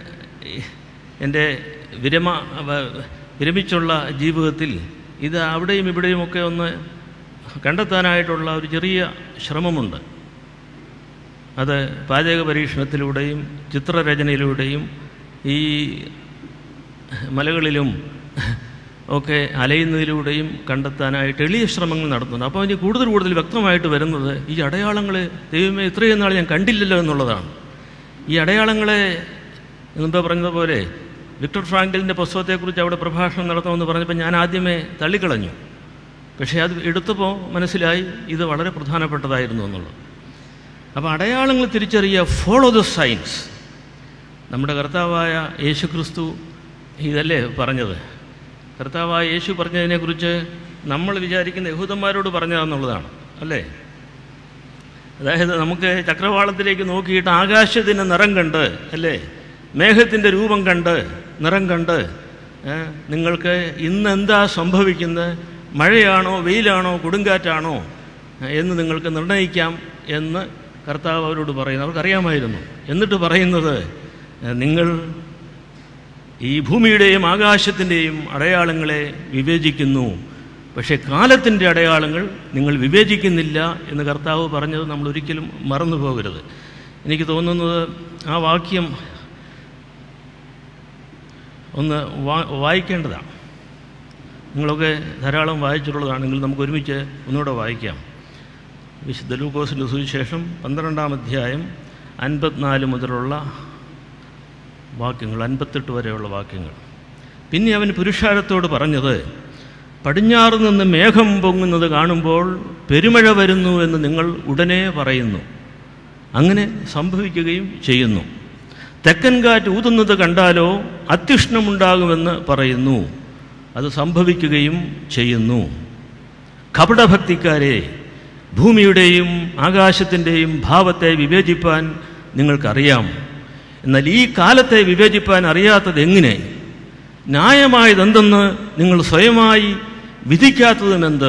എൻ്റെ വിരമ വ- വിരമിച്ചുള്ള ജീവിതത്തിൽ ഇത് അവിടെയും ഇവിടെയുമൊക്കെ ഒന്ന് കണ്ടെത്താനായിട്ടുള്ള ഒരു ചെറിയ ശ്രമമുണ്ട് അത് പാചക പരീക്ഷണത്തിലൂടെയും ചിത്രരചനയിലൂടെയും ഈ മലകളിലും ഒക്കെ അലയുന്നതിലൂടെയും കണ്ടെത്താനായിട്ട് എളിയ ശ്രമങ്ങൾ നടത്തുന്നുണ്ട് അപ്പോൾ ഇനി കൂടുതൽ കൂടുതൽ വ്യക്തമായിട്ട് വരുന്നത് ഈ അടയാളങ്ങൾ ദൈവമേ ഇത്രയും നാൾ ഞാൻ കണ്ടില്ലല്ലോ എന്നുള്ളതാണ് ഈ അടയാളങ്ങളെ മുമ്പേ പറഞ്ഞതുപോലെ വിക്ടർ ഫ്രാങ്കലിൻ്റെ പുസ്തകത്തെക്കുറിച്ച് അവിടെ പ്രഭാഷണം നടത്തണമെന്ന് പറഞ്ഞപ്പോൾ ഞാൻ ആദ്യമേ തള്ളിക്കളഞ്ഞു പക്ഷേ അത് എടുത്തപ്പോൾ മനസ്സിലായി ഇത് വളരെ പ്രധാനപ്പെട്ടതായിരുന്നു എന്നുള്ളത് അപ്പോൾ അടയാളങ്ങൾ തിരിച്ചറിയുക ഫോളോ ദ സയൻസ് നമ്മുടെ കർത്താവായ യേശു ക്രിസ്തു ഇതല്ലേ പറഞ്ഞത് കർത്താവായ യേശു പറഞ്ഞതിനെക്കുറിച്ച് നമ്മൾ വിചാരിക്കുന്ന യഹൂദന്മാരോട് പറഞ്ഞതാണെന്നുള്ളതാണ് അല്ലേ അതായത് നമുക്ക് ചക്രവാളത്തിലേക്ക് നോക്കിയിട്ട് ആകാശത്തിൻ്റെ നിറം കണ്ട് അല്ലേ മേഘത്തിൻ്റെ രൂപം കണ്ട് നിറം കണ്ട് ഏ, നിങ്ങൾക്ക് ഇന്ന് എന്താ സംഭവിക്കുന്നത് മഴയാണോ വെയിലാണോ കൊടുങ്കാറ്റാണോ ഏ, എന്ന് നിങ്ങൾക്ക് നിർണ്ണയിക്കാം എന്ന് കർത്താവ് അവരോട് പറയുന്നു അവർക്കറിയാമായിരുന്നു എന്നിട്ട് പറയുന്നത് ഏ, നിങ്ങൾ ഈ ഭൂമിയുടെയും ആകാശത്തിൻ്റെയും അടയാളങ്ങളെ വിവേചിക്കുന്നു പക്ഷേ കാലത്തിൻ്റെ അടയാളങ്ങൾ നിങ്ങൾ വിവേചിക്കുന്നില്ല എന്ന് കർത്താവ് പറഞ്ഞത് നമ്മൾ ഒരിക്കലും മറന്നു പോകരുത് എനിക്ക് തോന്നുന്നത് ആ വാക്യം ഒന്ന് വാ വായിക്കേണ്ടതാണ് നിങ്ങളൊക്കെ ധാരാളം വായിച്ചിട്ടുള്ളതാണെങ്കിൽ നമുക്ക് ഒരുമിച്ച് ഒന്നുകൂടെ വായിക്കാം വിശുദ്ധ ലൂക്കോസിൻ്റെ സുവിശേഷം പന്ത്രണ്ടാം അധ്യായം അൻപത്തിനാല് മുതലുള്ള വാക്യങ്ങൾ അൻപത്തെട്ട് വരെയുള്ള വാക്യങ്ങൾ പിന്നെ അവൻ പുരുഷാരത്തോട് പറഞ്ഞത് പടിഞ്ഞാറ് നിന്ന് മേഘം പൊങ്ങുന്നത് കാണുമ്പോൾ പെരുമഴ വരുന്നു എന്ന് നിങ്ങൾ ഉടനെ പറയുന്നു അങ്ങനെ സംഭവിക്കുകയും ചെയ്യുന്നു തെക്കൻ കാറ്റ് ഊതുന്നത് കണ്ടാലോ അത്യുഷ്ണമുണ്ടാകുമെന്ന് പറയുന്നു അത് സംഭവിക്കുകയും ചെയ്യുന്നു കപടഭക്തിക്കാരെ ഭൂമിയുടെയും ആകാശത്തിൻ്റെയും ഭാവത്തെ വിവേചിപ്പാൻ നിങ്ങൾക്കറിയാം എന്നാൽ ഈ കാലത്തെ വിവേചിപ്പാൻ അറിയാത്തത് എങ്ങനെ ന്യായമായതെന്തെന്ന് നിങ്ങൾ സ്വയമായി വിധിക്കാത്തതുമെന്ത്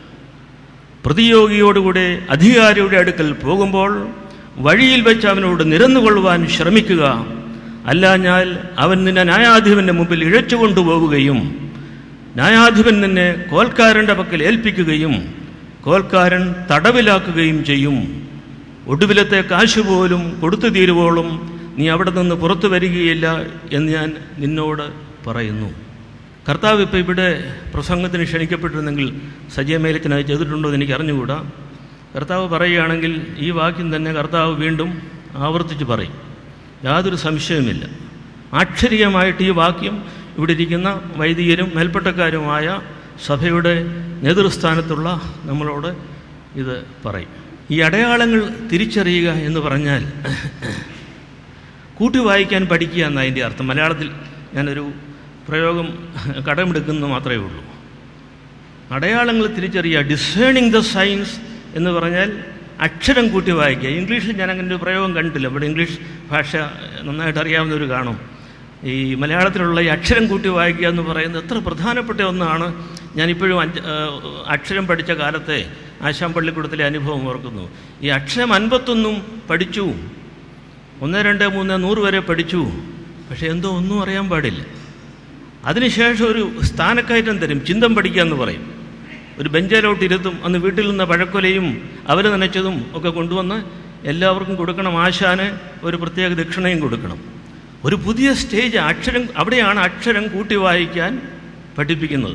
പ്രതിയോഗിയോടുകൂടെ അധികാരിയുടെ അടുക്കൽ പോകുമ്പോൾ വഴിയിൽ വെച്ച് അവനോട് നിരന്നുകൊള്ളുവാൻ ശ്രമിക്കുക അല്ലാഞ്ഞാൽ അവൻ നിന്നെ ന്യായാധിപന്റെ മുമ്പിൽ ഇഴച്ചു കൊണ്ടുപോവുകയും ന്യായാധിപൻ നിന്നെ കോൽക്കാരൻ്റെ പക്കൽ ഏൽപ്പിക്കുകയും കോൽക്കാരൻ തടവിലാക്കുകയും ചെയ്യും ഒടുവിലത്തെ കാശ് പോലും കൊടുത്തു തീരുവോളും നീ അവിടെ നിന്ന് പുറത്തു വരികയില്ല എന്ന് ഞാൻ നിന്നോട് പറയുന്നു കർത്താവ് ഇപ്പോൾ ഇവിടെ പ്രസംഗത്തിന് ക്ഷണിക്കപ്പെട്ടിരുന്നെങ്കിൽ സജയമേലത്തിനായി ചെയ്തിട്ടുണ്ടോ എന്ന് എനിക്ക് അറിഞ്ഞുകൂടാ കർത്താവ് പറയുകയാണെങ്കിൽ ഈ വാക്യം തന്നെ കർത്താവ് വീണ്ടും ആവർത്തിച്ച് പറയും യാതൊരു സംശയവുമില്ല ആക്ഷരികമായിട്ട് ഈ വാക്യം ഇവിടെ ഇരിക്കുന്ന വൈദികരും മേൽപ്പട്ടക്കാരുമായ സഭയുടെ നേതൃസ്ഥാനത്തുള്ള നമ്മളോട് ഇത് പറയും ഈ അടയാളങ്ങൾ തിരിച്ചറിയുക എന്ന് പറഞ്ഞാൽ കൂട്ടി വായിക്കാൻ പഠിക്കുക എന്ന അതിൻ്റെ അർത്ഥം മലയാളത്തിൽ ഞാനൊരു പ്രയോഗം കടമെടുക്കുന്നത് മാത്രമേ ഉള്ളൂ അടയാളങ്ങൾ തിരിച്ചറിയുക ഡിസേണിങ് ദ സയൻസ് എന്ന് പറഞ്ഞാൽ അക്ഷരം കൂട്ടി വായിക്കുക ഇംഗ്ലീഷിൽ ഞാൻ അങ്ങനെ ഒരു പ്രയോഗം കണ്ടിട്ടില്ല ഇവിടെ ഇംഗ്ലീഷ് ഭാഷ നന്നായിട്ട് അറിയാവുന്നവർ കാണും ഈ മലയാളത്തിലുള്ള ഈ അക്ഷരം കൂട്ടി വായിക്കുക എന്ന് പറയുന്നത് എത്ര പ്രധാനപ്പെട്ട ഒന്നാണ് ഞാനിപ്പോഴും അഞ്ച് ആ, അക്ഷരം പഠിച്ച കാലത്തെ ആശാം പള്ളിക്കൂടത്തിലെ അനുഭവം ഓർക്കുന്നു ഈ അക്ഷരം അൻപത്തൊന്നും പഠിച്ചു ഒന്ന് രണ്ട് മൂന്ന് നൂറ് വരെ പഠിച്ചു പക്ഷേ എന്തോ ഒന്നും അറിയാൻ പാടില്ല അതിനുശേഷം ഒരു സ്ഥാനക്കയറ്റം തരും ചിന്തം പഠിക്കുക എന്ന് പറയും ഒരു ബെഞ്ചിലോട്ട് ഇരുത്തും അന്ന് വീട്ടിൽ നിന്ന് പഴക്കൊലയും അവർ നനച്ചതും ഒക്കെ കൊണ്ടുവന്ന് എല്ലാവർക്കും കൊടുക്കണം ആശാന് ഒരു പ്രത്യേക ദക്ഷിണയും കൊടുക്കണം ഒരു പുതിയ സ്റ്റേജ് അക്ഷരം അവിടെയാണ് അക്ഷരം കൂട്ടി വായിക്കാൻ പഠിപ്പിക്കുന്നത്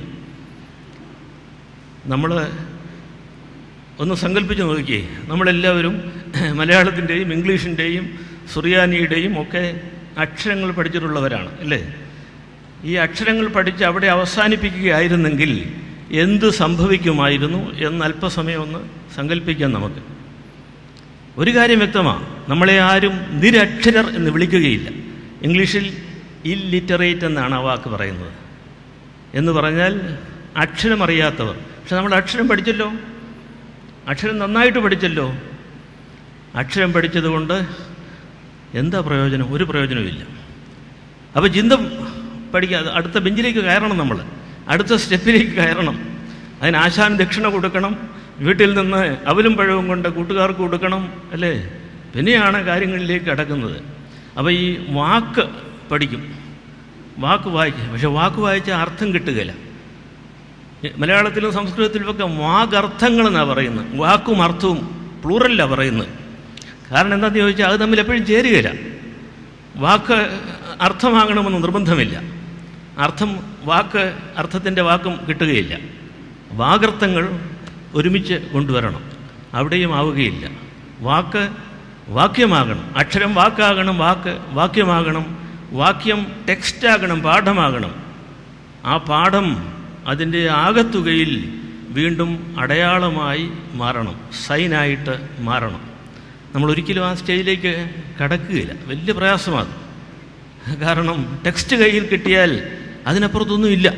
നമ്മൾ ഒന്ന് സങ്കല്പിച്ച് നോക്കിയേ നമ്മളെല്ലാവരും മലയാളത്തിൻ്റെയും ഇംഗ്ലീഷിൻ്റെയും സുറിയാനിയുടെയും ഒക്കെ അക്ഷരങ്ങൾ പഠിച്ചിട്ടുള്ളവരാണ് അല്ലേ ഈ അക്ഷരങ്ങൾ പഠിച്ച് അവിടെ അവസാനിപ്പിക്കുകയായിരുന്നെങ്കിൽ എന്ത് സംഭവിക്കുമായിരുന്നു എന്ന് അല്പസമയം ഒന്ന് സങ്കല്പിക്കാം നമുക്ക് ഒരു കാര്യം വ്യക്തമാണ് നമ്മളെ ആരും നിരക്ഷരർ എന്ന് വിളിക്കുകയില്ല ഇംഗ്ലീഷിൽ ഇല്ലിറ്ററേറ്റ് എന്നാണ് ആ വാക്ക് പറയുന്നത് എന്ന് പറഞ്ഞാൽ അക്ഷരം അറിയാത്തവർ പക്ഷെ നമ്മൾ അക്ഷരം പഠിച്ചല്ലോ അക്ഷരം നന്നായിട്ട് പഠിച്ചല്ലോ അക്ഷരം പഠിച്ചതുകൊണ്ട് എന്താ പ്രയോജനം ഒരു പ്രയോജനവുമില്ല അപ്പോൾ ചിന്തം പഠിക്കുക അടുത്ത ബെഞ്ചിലേക്ക് കയറണം നമ്മൾ അടുത്ത സ്റ്റെപ്പിലേക്ക് കയറണം അതിന് ആശാൻ ദക്ഷിണ കൊടുക്കണം വീട്ടിൽ നിന്ന് അവലും പഴവും കൊണ്ട് കൂട്ടുകാർക്ക് കൊടുക്കണം അല്ലേ പിന്നെയാണ് കാര്യങ്ങളിലേക്ക് കടക്കുന്നത് അപ്പോൾ ഈ വാക്ക് പഠിക്കും വാക്ക് വായിക്കും പക്ഷെ വാക്ക് വായിച്ചാൽ അർത്ഥം കിട്ടുകയില്ല ഈ മലയാളത്തിലും സംസ്കൃതത്തിലുമൊക്കെ വാഗർത്ഥങ്ങൾ എന്നാണ് പറയുന്നത് വാക്കും അർത്ഥവും പ്ലൂറലാണ് പറയുന്നത് കാരണം എന്താണെന്ന് ചോദിച്ചാൽ അത് തമ്മിൽ എപ്പോഴും ചേരുകയില്ല വാക്ക് അർത്ഥമാകണമെന്ന് നിർബന്ധമില്ല അർത്ഥം വാക്ക് അർത്ഥത്തിൻ്റെ വാക്കും കിട്ടുകയില്ല വാഗർത്ഥങ്ങൾ ഒരുമിച്ച് കൊണ്ടുവരണം അവിടെയും ആവുകയില്ല വാക്ക് വാക്യമാകണം അക്ഷരം വാക്കാകണം വാക്ക് വാക്യമാകണം വാക്യം ടെക്സ്റ്റാകണം പാഠമാകണം ആ പാഠം അതിൻ്റെ ആകത്തുകയിൽ വീണ്ടും അടയാളമായി മാറണം സൈനായിട്ട് മാറണം നമ്മൾ ഒരിക്കലും ആ സ്റ്റേജിലേക്ക് കടക്കുകയില്ല വലിയ പ്രയാസമാണ് കാരണം ടെക്സ്റ്റ് കയ്യിൽ കിട്ടിയാൽ അതിനപ്പുറത്തൊന്നും ഇല്ല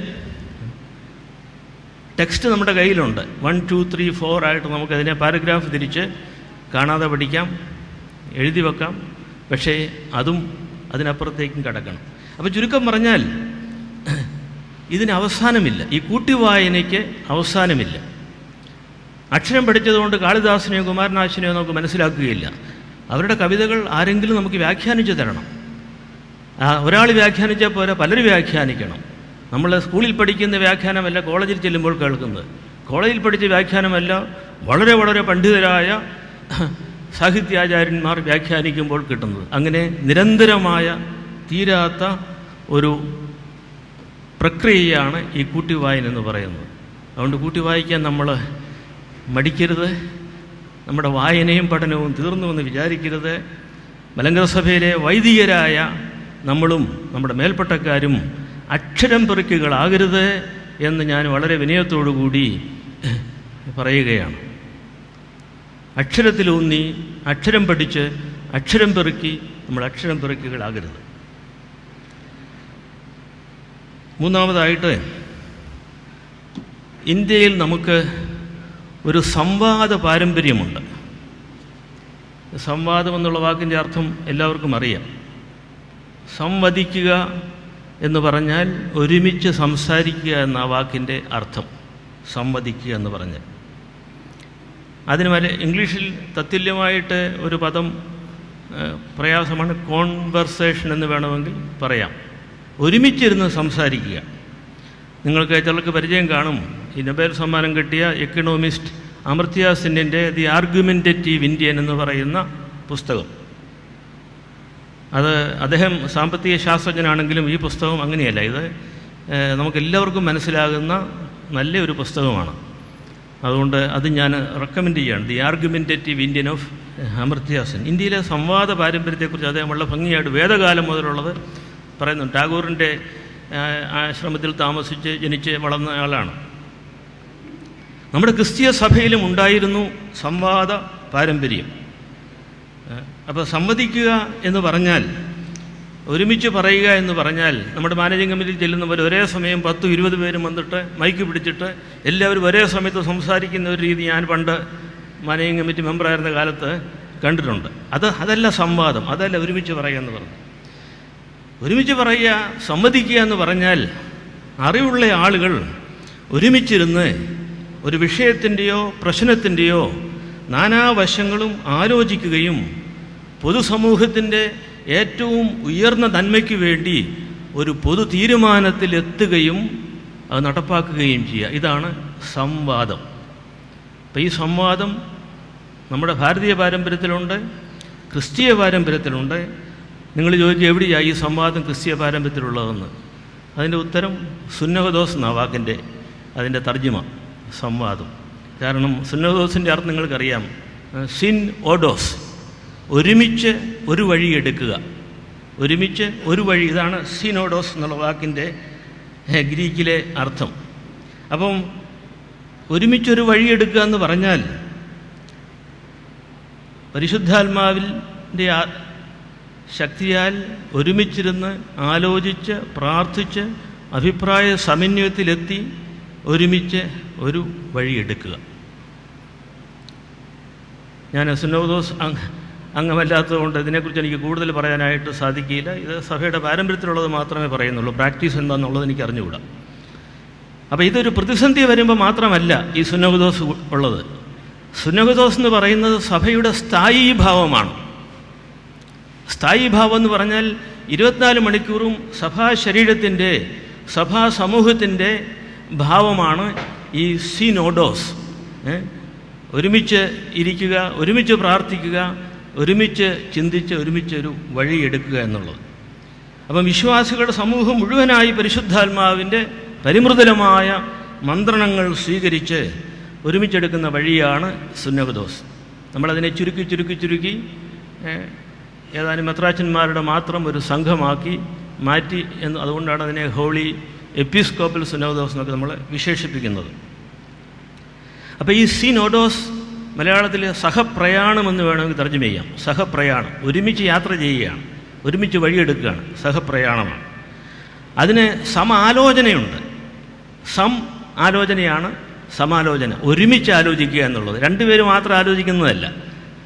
ടെക്സ്റ്റ് നമ്മുടെ കയ്യിലുണ്ട് വൺ ടു ത്രീ ഫോർ ആയിട്ട് നമുക്കതിനെ പാരഗ്രാഫ് തിരിച്ച് കാണാതെ പഠിക്കാം എഴുതി വെക്കാം പക്ഷേ അതും അതിനപ്പുറത്തേക്കും കടക്കണം അപ്പോൾ ചുരുക്കം പറഞ്ഞാൽ ഇതിന് അവസാനമില്ല ഈ കൂട്ടിവായനയ്ക്ക് അവസാനമില്ല അക്ഷരം പഠിച്ചതുകൊണ്ട് കാളിദാസനെയോ കുമാരനാശനെയോ നമുക്ക് മനസ്സിലാക്കുകയില്ല അവരുടെ കവിതകൾ ആരെങ്കിലും നമുക്ക് വ്യാഖ്യാനിച്ചു തരണം ആ, ഒരാൾ വ്യാഖ്യാനിച്ചാൽ പോരാ പലരും വ്യാഖ്യാനിക്കണം നമ്മൾ സ്കൂളിൽ പഠിക്കുന്ന വ്യാഖ്യാനമല്ല കോളേജിൽ ചെല്ലുമ്പോൾ കേൾക്കുന്നത് കോളേജിൽ പഠിച്ച വ്യാഖ്യാനമല്ല വളരെ വളരെ പണ്ഡിതരായ സാഹിത്യാചാര്യന്മാർ വ്യാഖ്യാനിക്കുമ്പോൾ കിട്ടുന്നത് അങ്ങനെ നിരന്തരമായ തീരാത്ത ഒരു പ്രക്രിയയാണ് ഈ കൂട്ടിവായന എന്ന് പറയുന്നത് അതുകൊണ്ട് കൂട്ടി വായിക്കാൻ നമ്മൾ മടിക്കരുത് നമ്മുടെ വായനയും പഠനവും തീർന്നു എന്ന് വിചാരിക്കരുത് മലങ്കര സഭയിലെ വൈദികരായ നമ്മളും നമ്മുടെ മേൽപ്പട്ടക്കാരും അക്ഷരം പെറുക്കുകളാകരുത് എന്ന് ഞാൻ വളരെ വിനയത്തോടു കൂടി പറയുകയാണ് അക്ഷരത്തിലൂന്നി അക്ഷരം പഠിച്ച് അക്ഷരം പെറുക്കി നമ്മൾ അക്ഷരം പെറുക്കുകളാകരുത് മൂന്നാമതായിട്ട് ഇന്ത്യയിൽ നമുക്ക് ഒരു സംവാദ പാരമ്പര്യമുണ്ട് സംവാദം എന്നുള്ള വാക്കിൻ്റെ അർത്ഥം എല്ലാവർക്കും അറിയാം സംവദിക്കുക എന്ന് പറഞ്ഞാൽ ഒരുമിച്ച് സംസാരിക്കുക എന്ന ആ വാക്കിൻ്റെ അർത്ഥം സംവദിക്കുക എന്ന് പറഞ്ഞാൽ അതിന് വരെ ഇംഗ്ലീഷിൽ തത്തുല്യമായിട്ട് ഒരു പദം ഏഹ്, പ്രയാസമാണ് കോൺവെർസേഷൻ എന്ന് വേണമെങ്കിൽ പറയാം ഒരുമിച്ചിരുന്ന് സംസാരിക്കുക നിങ്ങൾക്ക് ചിലർക്ക് പരിചയം കാണും ഈ നൊബേൽ സമ്മാനം കിട്ടിയ എക്കണോമിസ്റ്റ് അമർത്യ സെന്നിൻ്റെ ദി ആർഗ്യുമെൻറ്റേറ്റീവ് ഇന്ത്യൻ എന്ന് പറയുന്ന പുസ്തകം അത് അദ്ദേഹം സാമ്പത്തിക ശാസ്ത്രജ്ഞനാണെങ്കിലും ഈ പുസ്തകം അങ്ങനെയല്ല ഇത് ഏഹ്, നമുക്കെല്ലാവർക്കും മനസ്സിലാകുന്ന നല്ലൊരു പുസ്തകമാണ് അതുകൊണ്ട് അത് ഞാൻ റെക്കമെൻഡ് ചെയ്യാണ് the argumentative Indian of Amartya Sen ഇന്ത്യയിലെ സംവാദ പാരമ്പര്യത്തെക്കുറിച്ച് അദ്ദേഹം വളരെ ഭംഗിയായിട്ട് വേദകാലം മുതലുള്ളത് പറയുന്നുണ്ട് ടാഗോറിൻ്റെ ആ, ആശ്രമത്തിൽ താമസിച്ച് ജനിച്ച് വളർന്ന ആളാണ് നമ്മുടെ ക്രിസ്തീയ സഭയിലും ഉണ്ടായിരുന്നു സംവാദ പാരമ്പര്യം അപ്പോൾ സംവദിക്കുക എന്ന് പറഞ്ഞാൽ ഒരുമിച്ച് പറയുക എന്ന് പറഞ്ഞാൽ നമ്മുടെ മാനേജിംഗ് കമ്മിറ്റിയിൽ ചെല്ലുന്നവർ ഒരേ സമയം പത്തും ഇരുപത് പേരും വന്നിട്ട് മൈക്ക് പിടിച്ചിട്ട് എല്ലാവരും ഒരേ സമയത്ത് സംസാരിക്കുന്ന ഒരു രീതി ഞാൻ പണ്ട് മാനേജിംഗ് കമ്മിറ്റി മെമ്പറായിരുന്ന കാലത്ത് കണ്ടിട്ടുണ്ട് അത് അതല്ല സംവാദം അതല്ല ഒരുമിച്ച് പറയുക എന്ന് പറഞ്ഞു ഒരുമിച്ച് പറയുക സമ്മതിക്കുക എന്ന് പറഞ്ഞാൽ അറിവുള്ള ആളുകൾ ഒരുമിച്ചിരുന്ന് ഒരു വിഷയത്തിൻ്റെയോ പ്രശ്നത്തിൻ്റെയോ നാനാവശങ്ങളും ആലോചിക്കുകയും പൊതുസമൂഹത്തിൻ്റെ ഏറ്റവും ഉയർന്ന നന്മയ്ക്ക് വേണ്ടി ഒരു പൊതു തീരുമാനത്തിലെത്തുകയും അത് നടപ്പാക്കുകയും ചെയ്യുക ഇതാണ് സംവാദം അപ്പം ഈ സംവാദം നമ്മുടെ ഭാരതീയ പാരമ്പര്യത്തിലുണ്ട് ക്രിസ്തീയ പാരമ്പര്യത്തിലുണ്ട് നിങ്ങൾ ചോദിക്കുക എവിടെയാണ് ഈ സംവാദം ക്രിസ്തീയ പാരമ്പര്യത്തിലുള്ളതെന്ന് അതിൻ്റെ ഉത്തരം സുന്നഹദോസ് എന്ന വാക്കിൻ്റെ അതിൻ്റെ തർജ്ജിമ സംവാദം കാരണം സുന്നഹദോസിൻ്റെ അർത്ഥം നിങ്ങൾക്കറിയാം സിൻ ഓഡോസ് ഒരുമിച്ച് ഒരു വഴി എടുക്കുക ഒരുമിച്ച് ഒരു വഴി ഇതാണ് സിനോഡോസ് എന്നുള്ള വാക്കിൻ്റെ ഏഹ്, ഗ്രീക്കിലെ അർത്ഥം അപ്പം ഒരുമിച്ചൊരു വഴി എടുക്കുക എന്ന് പറഞ്ഞാൽ പരിശുദ്ധാത്മാവിൻ്റെ ആ ശക്തിയാൽ ഒരുമിച്ചിരുന്ന് ആലോചിച്ച് പ്രാർത്ഥിച്ച് അഭിപ്രായ സമന്വയത്തിലെത്തി ഒരുമിച്ച് ഒരു വഴിയെടുക്കുക ഞാൻ സുനോദോസ് അംഗ അംഗമല്ലാത്തതുകൊണ്ട് ഇതിനെക്കുറിച്ച് എനിക്ക് കൂടുതൽ പറയാനായിട്ട് സാധിക്കില്ല ഇത് സഭയുടെ പാരമ്പര്യത്തിലുള്ളത് മാത്രമേ പറയുന്നുള്ളൂ പ്രാക്ടീസ് എന്താണെന്നുള്ളത് എനിക്ക് അറിഞ്ഞുകൂടാ അപ്പോൾ ഇതൊരു പ്രതിസന്ധി വരുമ്പോൾ മാത്രമല്ല ഈ സുന്നഹദോസ് ഉള്ളത് സുന്നഹദോസ് എന്ന് പറയുന്നത് സഭയുടെ സ്ഥായീ ഭാവമാണ് സ്ഥായീ ഭാവം എന്ന് പറഞ്ഞാൽ ഇരുപത്തിനാല് മണിക്കൂറും സഭാ ശരീരത്തിൻ്റെ സഭാ സമൂഹത്തിൻ്റെ ഭാവമാണ് ഈ സിനോഡോസ് ഏ? ഒരുമിച്ച് ഇരിക്കുക ഒരുമിച്ച് പ്രാർത്ഥിക്കുക ഒരുമിച്ച് ചിന്തിച്ച് ഒരുമിച്ചൊരു വഴിയെടുക്കുക എന്നുള്ളത് അപ്പം വിശ്വാസികളുടെ സമൂഹം മുഴുവനായി പരിശുദ്ധാത്മാവിൻ്റെ പരിമൃദുലമായ മന്ത്രണങ്ങൾ സ്വീകരിച്ച് ഒരുമിച്ചെടുക്കുന്ന വഴിയാണ് സുന്നവദോസ് നമ്മളതിനെ ചുരുക്കി ചുരുക്കി ചുരുക്കി ഏഹ്, ഏതാനും മെത്രാച്ചന്മാരുടെ മാത്രം ഒരു സംഘമാക്കി മാറ്റി എന്ന് അതുകൊണ്ടാണ് അതിനെ ഹോളി എപ്പിസ്കോപ്പൽ സുന്നവദോസ് എന്നൊക്കെ നമ്മൾ വിശേഷിപ്പിക്കുന്നത് അപ്പോൾ ഈ സിനോഡോസ് മലയാളത്തിൽ സഹപ്രയാണം എന്ന് വേണമെങ്കിൽ തർജ്ജമ ചെയ്യാം സഹപ്രയാണം ഒരുമിച്ച് യാത്ര ചെയ്യുകയാണ് ഒരുമിച്ച് വഴിയെടുക്കുകയാണ് സഹപ്രയാണമാണ് അതിന് സമാലോചനയുണ്ട് സം ആലോചനയാണ് സമാലോചന ഒരുമിച്ച് ആലോചിക്കുക എന്നുള്ളത് രണ്ടുപേരും മാത്രം ആലോചിക്കുന്നതല്ല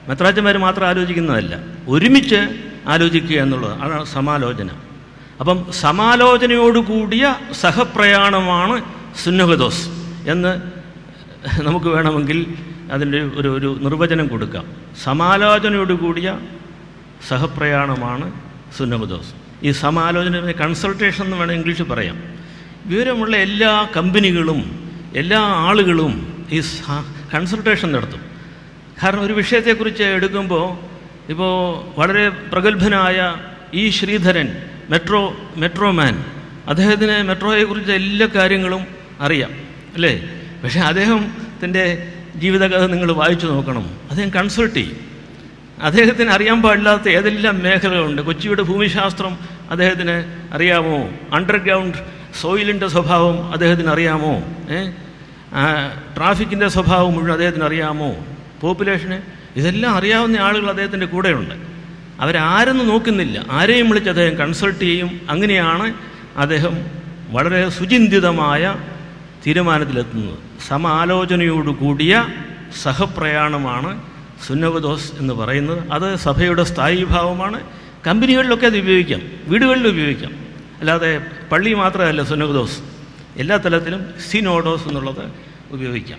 മെത്രാച്ചന്മാർ മാത്രം ആലോചിക്കുന്നതല്ല ഒരുമിച്ച് ആലോചിക്കുക എന്നുള്ളത് അതാണ് സമാലോചന അപ്പം സമാലോചനയോടുകൂടിയ സഹപ്രയാണമാണ് സുന്നഹദോസ് എന്ന് നമുക്ക് വേണമെങ്കിൽ അതിൻ്റെ ഒരു ഒരു നിർവചനം കൊടുക്കാം സമാലോചനയോടുകൂടിയ സഹപ്രയാണമാണ് സുന്നഹദോസ് ഈ സമാലോചന കൺസൾട്ടേഷൻ എന്ന് വേണം ഇംഗ്ലീഷിൽ പറയാം വിവരമുള്ള എല്ലാ കമ്പനികളും എല്ലാ ആളുകളും ഈ കൺസൾട്ടേഷൻ നടത്തും കാരണം ഒരു വിഷയത്തെക്കുറിച്ച് എടുക്കുമ്പോൾ ഇപ്പോൾ വളരെ പ്രഗത്ഭനായ ഈ ശ്രീധരൻ മെട്രോ മെട്രോമാൻ അദ്ദേഹത്തിന് മെട്രോയെക്കുറിച്ച് എല്ലാ കാര്യങ്ങളും അറിയാം അല്ലേ പക്ഷേ അദ്ദേഹത്തിൻ്റെ ജീവിതകഥ നിങ്ങൾ വായിച്ചു നോക്കണം അദ്ദേഹം കൺസൾട്ട് ചെയ്യും അദ്ദേഹത്തിന് അറിയാൻ പാടില്ലാത്ത ഏതെല്ലാം മേഖലകളുണ്ട് കൊച്ചിയുടെ ഭൂമിശാസ്ത്രം അദ്ദേഹത്തിന് അറിയാമോ അണ്ടർഗ്രൗണ്ട് സോയിലിൻ്റെ സ്വഭാവം അദ്ദേഹത്തിന് അറിയാമോ ഏ ട്രാഫിക്കിൻ്റെ സ്വഭാവം മുഴുവൻ അദ്ദേഹത്തിന് അറിയാമോ പോപ്പുലേഷന് ഇതെല്ലാം അറിയാവുന്ന ആളുകൾ അദ്ദേഹത്തിൻ്റെ കൂടെയുണ്ട് അവരാരെന്ന് നോക്കുന്നില്ല ആരെയും വിളിച്ച് അദ്ദേഹം കൺസൾട്ട് ചെയ്യും അങ്ങനെയാണ് അദ്ദേഹം വളരെ സുചിന്തിതമായ തീരുമാനത്തിലെത്തുന്നത് സമാലോചനയോടുകൂടിയ സഹപ്രയാണമാണ് സുന്നവദോസ് എന്ന് പറയുന്നത് അത് സഭയുടെ സ്ഥായി ഭാവമാണ് കമ്പനികളിലൊക്കെ അത് ഉപയോഗിക്കാം വീടുകളിൽ ഉപയോഗിക്കാം അല്ലാതെ പള്ളി മാത്രമല്ല സുന്നവദോസ് എല്ലാ തലത്തിലും സിനോഡോസ് എന്നുള്ളത് ഉപയോഗിക്കാം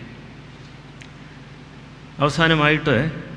അവസാനമായിട്ട്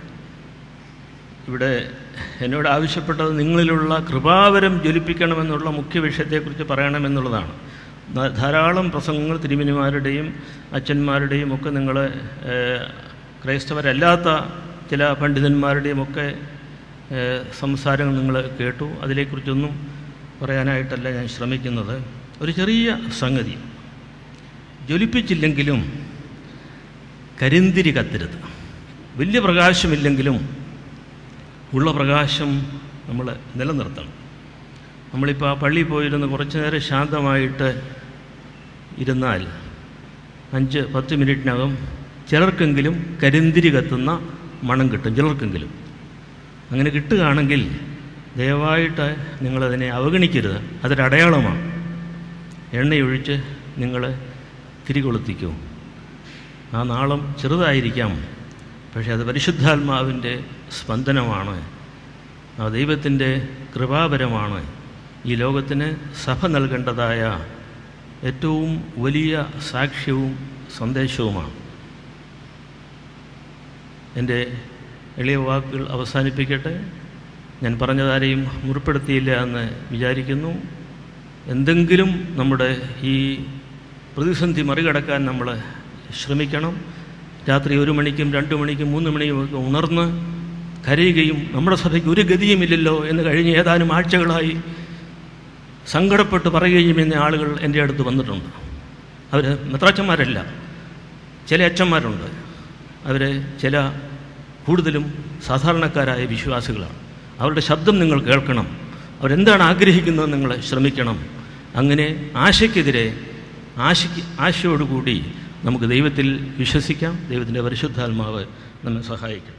ഇവിടെ എന്നോട് ആവശ്യപ്പെട്ടത് നിങ്ങളിലുള്ള കൃപാവരം ജ്വലിപ്പിക്കണമെന്നുള്ള മുഖ്യ വിഷയത്തെക്കുറിച്ച് പറയണമെന്നുള്ളതാണ് ധ- ധാരാളം പ്രസംഗങ്ങൾ തിരുമനിമാരുടെയും അച്ഛന്മാരുടെയും ഒക്കെ നിങ്ങൾ ക്രൈസ്തവരല്ലാത്ത ചില പണ്ഡിതന്മാരുടെയും ഒക്കെ ഏഹ്, സംസാരങ്ങൾ നിങ്ങൾ കേട്ടു അതിനെക്കുറിച്ചൊന്നും പറയാനായിട്ടല്ല ഞാൻ ശ്രമിക്കുന്നത് ഒരു ചെറിയ സംഗതി ജ്വലിപ്പിച്ചില്ലെങ്കിലും കരിന്തിരി കത്തരുത് വലിയ പ്രകാശമില്ലെങ്കിലും ഉള്ള പ്രകാശം നമ്മൾ നിലനിർത്തണം നമ്മളിപ്പോൾ ആ പള്ളിയിൽ പോയിരുന്ന് കുറച്ച് നേരം ശാന്തമായിട്ട് ഇരുന്നാൽ അഞ്ച് പത്ത് മിനിറ്റിനകം ചിലർക്കെങ്കിലും കരിന്തിരി കത്തുന്ന മണം കിട്ടും ചിലർക്കെങ്കിലും അങ്ങനെ കിട്ടുകയാണെങ്കിൽ ദയവായിട്ട് നിങ്ങളതിനെ അവഗണിക്കരുത് അതൊരടയാളമാണ് എണ്ണയൊഴിച്ച് നിങ്ങൾ തിരികൊളുത്തിക്കൂ ആ നാളം ചെറുതായിരിക്കാം പക്ഷേ അത് പരിശുദ്ധാത്മാവിൻ്റെ സ്പന്ദനമാണ് ആ ദൈവത്തിൻ്റെ കൃപാപരമാണ് ഈ ലോകത്തിന് സഭ നൽകേണ്ടതായ ഏറ്റവും വലിയ സാക്ഷ്യവും സന്ദേശവുമാണ് എൻ്റെ എളിയ വാക്കുകൾ അവസാനിപ്പിക്കട്ടെ ഞാൻ പറഞ്ഞതാരെയും മുറിപ്പെടുത്തിയില്ല എന്ന് വിചാരിക്കുന്നു എന്തെങ്കിലും നമ്മുടെ ഈ പ്രതിസന്ധി മറികടക്കാൻ നമ്മൾ ശ്രമിക്കണം രാത്രി ഒരു മണിക്കും രണ്ട് മണിക്കും മൂന്ന് മണിക്കും ഒക്കെ ഉണർന്ന് കരയുകയും നമ്മുടെ സഭയ്ക്ക് ഒരു ഗതിയുമില്ലല്ലോ എന്ന് കഴിഞ്ഞ് ഏതാനും ആഴ്ചകളായി സങ്കടപ്പെട്ട് പറയുകയും ചെയ്യുന്ന ആളുകൾ എൻ്റെ അടുത്ത് വന്നിട്ടുണ്ട് അവർ മെത്രാച്ചന്മാരല്ല ചില അച്ഛന്മാരുണ്ട് അവർ ചില കൂടുതലും സാധാരണക്കാരായ വിശ്വാസികളാണ് അവരുടെ ശബ്ദം നിങ്ങൾ കേൾക്കണം അവരെന്താണ് ആഗ്രഹിക്കുന്നത് നിങ്ങൾ ശ്രമിക്കണം അങ്ങനെ ആശയ്ക്കെതിരെ ആശയ്ക്ക് ആശയോടുകൂടി നമുക്ക് ദൈവത്തിൽ വിശ്വസിക്കാം ദൈവത്തിൻ്റെ പരിശുദ്ധാത്മാവ് നമ്മെ സഹായിക്കും